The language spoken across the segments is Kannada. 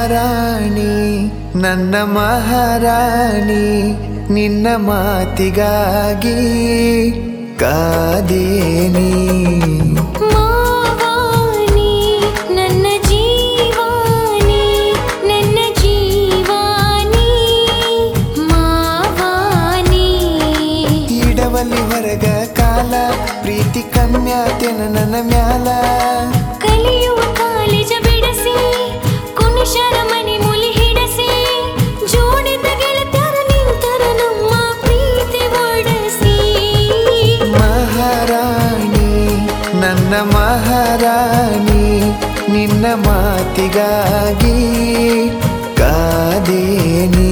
ಮಹಾರಾಣಿ ನನ್ನ ಮಹಾರಾಣಿ ನಿನ್ನ ಮಾತಿಗಾಗಿ ಕಾದೇನಿ ಮಾವಾನಿ ನನ್ನ ಜೀವಾನಿ ನನ್ನ ಜೀವಾನಿ ಮಾವಾನಿ ಇಡವಲ್ಲಿ ಹೊರಗ ಕಾಲ ಪ್ರೀತಿ ಕಮ್ಯಾತೆನ ನನ್ನ ಮ್ಯಾಲ ಕಲಿಯುವ ಕಾಲೇಜ ಬಿಡಸಿ ಕುಣಿಶರ ಮನೆ ಮುಲಿ ಹಿಡಸಿ ಜೋಡಿದ ಗೆಳತ್ಯರ ನಿಂತರ ನಮ್ಮ ಪ್ರೀತಿ ಒಡಸಿ ಮಹಾರಾಣಿ ನನ್ನ ಮಹಾರಾಣಿ ನಿನ್ನ ಮಾತಿಗಾಗಿ ಕಾದೇನಿ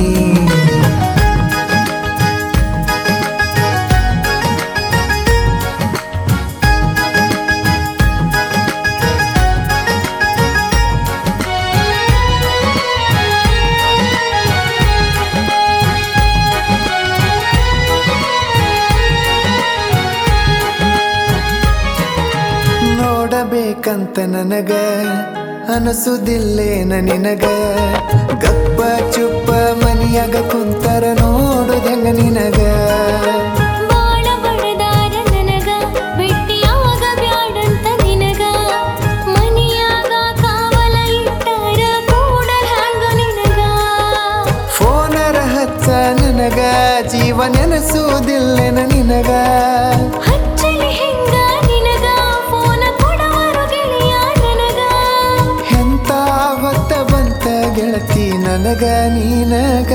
ನೋಡಬೇಕಂತ ನನಗ ಅನಸುದಿಲ್ಲೇನ ನಿನಗ ಗಪ್ಪ ಚುಪ್ಪ ಮನಿಯಾಗ ಕುಂತರ ನೋಡುದಂಗ ನಿನಗ ಬಾಳ ಬಡದಾರ ನನಗ ಭೇಟಿಯಾಗ ಬ್ಯಾಡಂತ ನಿನಗ ಮನಿಯಾಗ ಕಾವಲ ಇಟ್ಟಾರ ಕೂಡಲ್ ಹ್ಯಾಂಗ ನಿನಗ ಫೋನರ ಹಚ್ಚ ನನಗ ಜೀವ ನೆನಸುವುದಿಲ್ಲೇನ ನಿನಗ ಹಚ್ಚಲಿ ಹೆಂಗ ನಿನಗ ಫೋನ ಕೊಡವರು ಗೆಳೆಯ ನನಗ ಎಂತ ಹೊತ್ತ ಬಂತ ಗೆಳತಿ ನನಗ ನೀನಗ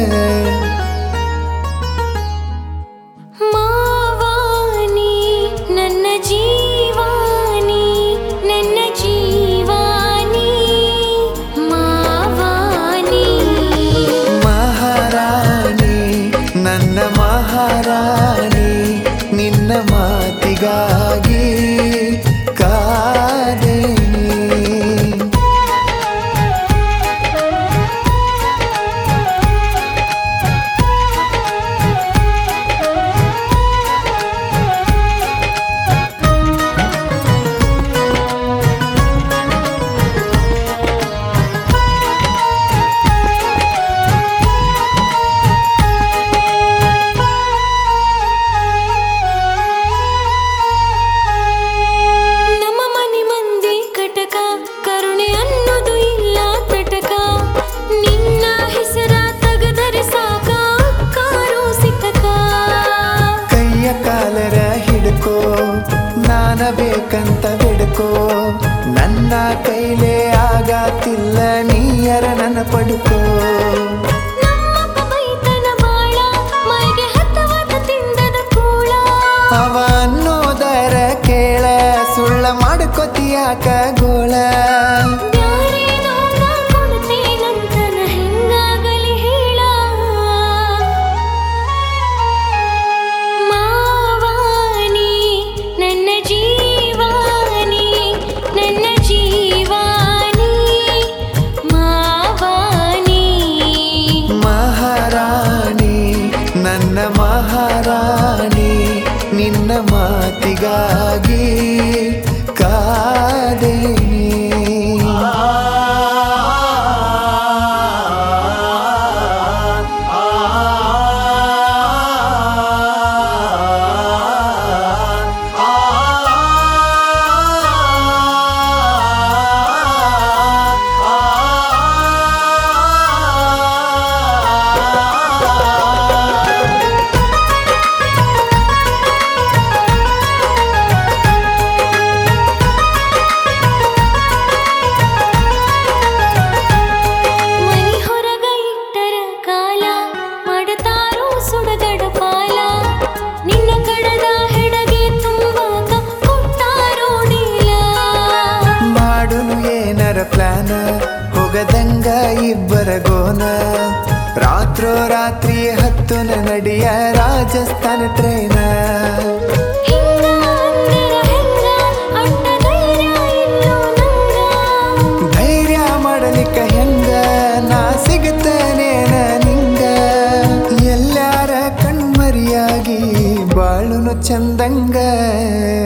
ಮಾವಾನಿ ನನ್ನ ಜೀವಾನಿ ನನ್ನ ಜೀವಾನಿ ಮಾವಾನಿ ಮಹಾರಾಣಿ ನನ್ನ ಮಹಾರಾಣಿ ನಿನ್ನ ಮಾತಿಗಾಗಿ ಕಾದೇನಿ ನಮ್ಮ ಮನೆ ಮಂದಿ ಕಟಕ ಕರುಣೆ ಅನ್ನೋದು ಇಲ್ಲ ತಟಕ ನಿನ್ನ ಹೆಸರ ತಗದರೆ ಸಾಕ ಕಾರು ಸಿಕ್ಕಕ ಕೈಯ ಕಾಲರ ಹಿಡ್ಕೋ ನಾನ ಬೇಕಂತ ಬಿಡ್ಕೋ ನನ್ನ ಕೈಲೇ ಆಗತ್ತಿಲ್ಲ ನೀಯರ ನನ್ನ ಪಡ್ಕೋ ನಮ್ಮಪ್ಪ ಬೈತನ ಬಾಳ ಮೈಗೆ ಹತ್ತವಾದ ತಿಂದದ ಕೂಳ ಅವ ಅನ್ನೋದರ ಕೇಳ ಸುಳ್ಳ ಮಾಡ್ಕೋತಿಯಾಕ ಗೋಳ ಬ್ಯಾರೇನೋ ನಾ ಕೊಡ್ತೇನಂತ ನಾ ಹೆಂಗಾಗಲಿ ಹೇಳ ಮಾವಾನಿ ನನ್ನ ಜೀವಾನಿ ನನ್ನ ಜೀವಾನಿ ಮಾವಾನಿ ಮಹಾರಾಣಿ ನನ್ನ ಮಹಾರಾಣಿ ನಿನ್ನ ಮಾತಿಗಾಗಿ ಕಾದೇನಿ ಮನಿ ಹೊರಗ ಇಟ್ಟರ ಕಾಲ ಮಾಡತಾರೋ ಸುಡಗಡ ಪಾಲ ನಿನ್ನ ಕಡದ ಹೆಡಗೆ ತುಂಬಾಕ ಕೊಟ್ಟಾರೋ ಡೀಲ ಮಾಡುನು ಏನರ ಪ್ಲಾನ ಹೋಗದಂಗ ಇಬ್ಬರ ಗೋನ ರಾತ್ರೋ ರಾತ್ರಿ ಹತ್ತುನ ನಡಿಯ ರಾಜಸ್ಥಾನ ಟ್ರೈನ ಹಿಂಗ ಅಂದರ ಹೆಂಗ ಅಡ್ಡ ಧೈರ್ಯ ಇಲ್ಲೋ ನಂಗ ಧೈರ್ಯ ಮಾಡಲಿಕ್ಕ ಹೆಂಗ ನಾ ಸಿಗುತ್ತೇನೇನ ನಿಂಗ ಎಲ್ಲಾರ ಕಣ್ಮರಿಯಾಗಿ ಬಾಳುನು ಚಂದಂಗ